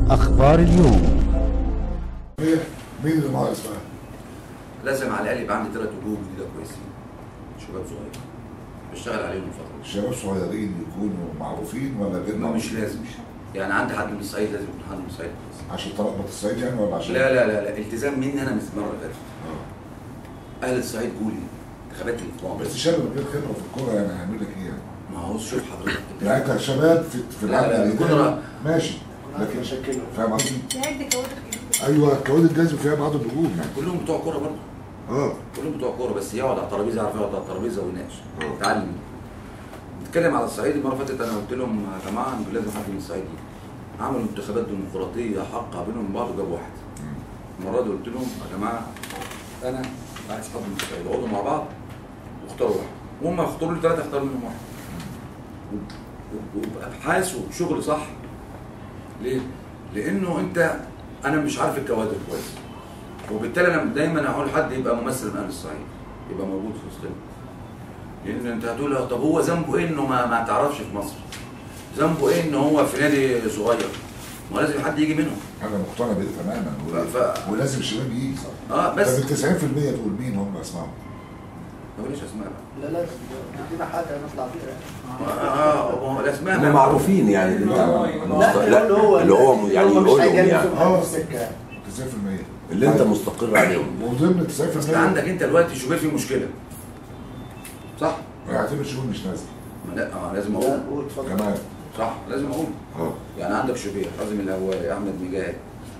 أخبار اليوم مين مين اللي ناقص بقى؟ لازم على الاقل يبقى عندي ثلاث وجوه جديده كويسين شباب صغير بشتغل عليهم الفتره الشباب صغيرين يكونوا معروفين ولا غير دي ما مش معروفين؟ لازم يعني عندي حد من الصعيد لازم يكون حد من الصعيد كويس عشان تلخبط الصعيد يعني ولا عشان لا لا لا لا التزام مني انا من المره اللي فاتت آه. اهل الصعيد قولي انتخابات الاسبوع بس شاب من غير خبره في الكوره يعني هيعمل لك ايه يعني؟ ما هو شوف حضرتك يعني انت شباب في في لا، العالم لا، الإداري، الكرة- ماشي لكن فاهم قصدي؟ لعب كوادر ايوه الكواد الجاذب فيها بعض النجوم يعني كلهم بتوع كوره برضه اه كلهم بتوع كوره بس يقعد على الترابيزه يعرف يقعد على الترابيزه ويناقش آه. يتعلم نتكلم على الصعيد المره اللي فاتت انا قلت لهم يا جماعه انتوا لازم حد من الصعيد يجي. عملوا انتخابات ديمقراطيه حقه بينهم بعض وجابوا واحد المره دي قلت لهم يا جماعه انا عايز حد من الصعيد اقعدوا مع بعض واختاروا واحد وهم اختاروا لي ثلاثه اختاروا منهم واحد و- و- وبابحاث وشغل صح ليه؟ لانه انت انا مش عارف الكوادر كويس وبالتالي انا دايما اقول حد يبقى ممثل من اهل الصعيد يبقى موجود في وسطنا لان انت هتقول طب هو ذنبه ايه انه ما, ما تعرفش في مصر ذنبه ايه ان هو في نادي صغير ما هو لازم حد يجي منهم انا مقتنع بده تماما ف- ف- ولازم الشباب يجي اه بس بس طب ال 90% دول مين هم اسمائهم؟ ما بلاش اسماء بقى لا لا عندنا حاجه نطلع بيها اه اه ما هو الاسماء هم ما- معروفين يعني اللي لا، انت لا، لا اللي هو يعني هم مش يقولهم هيجنسوا يعني في اه السكه يعني 90% اللي انت مستقر عليهم وضمن ال 90% اصل عندك انت دلوقتي شوبير فيه مشكله صح؟ اعتبر شغل مش نازل ما لا اه لازم لا اقول قول اتفضل كمان صح لازم اقول اه يعني عندك شوبير حازم الهواري احمد مجاهد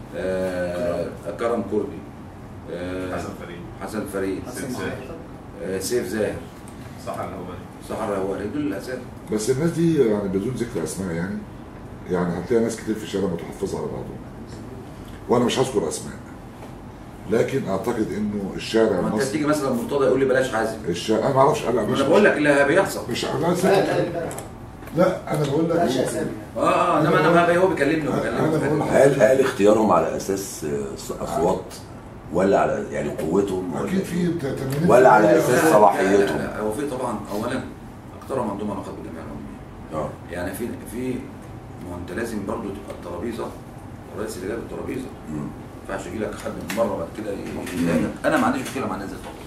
آه كرم كردي آه حسن فريد حسن فريد حسن سيف آه سيف زاهر صح الهواري صحر الهواري دول الاسامي بس الناس دي يعني بدون ذكر اسماء يعني يعني هتلاقي ناس كتير في الشارع متحفظه على بعضهم وانا مش هذكر اسماء لكن اعتقد انه الشارع ما انت المصري تيجي مثلا مرتضى يقول لي بلاش حازم الشارع انا ما اعرفش انا ما مش انا بقول لك اللي بيحصل مش لا لا لا, لا امبارح لا انا بقول ماشي لك اسامي اه اه انما انا ما هو بيكلمني أنا بقول وبكلمه هل هل اختيارهم على اساس آه، اصوات ولا على يعني قوتهم ولا اكيد في 80% ولا على لا، أساس لا، لا، صلاحيتهم. لا، لا، هو في طبعا اولا اكثرهم عندهم علاقات بالجمعيه العموميه اه يعني في في ما هو انت لازم برضو تبقى الترابيزه الرئيس اللي جاب الترابيزه مم. ما ينفعش يجي لك حد من مره بعد كده يضايقك انا ما عنديش مشكله مع الناس دي طبعا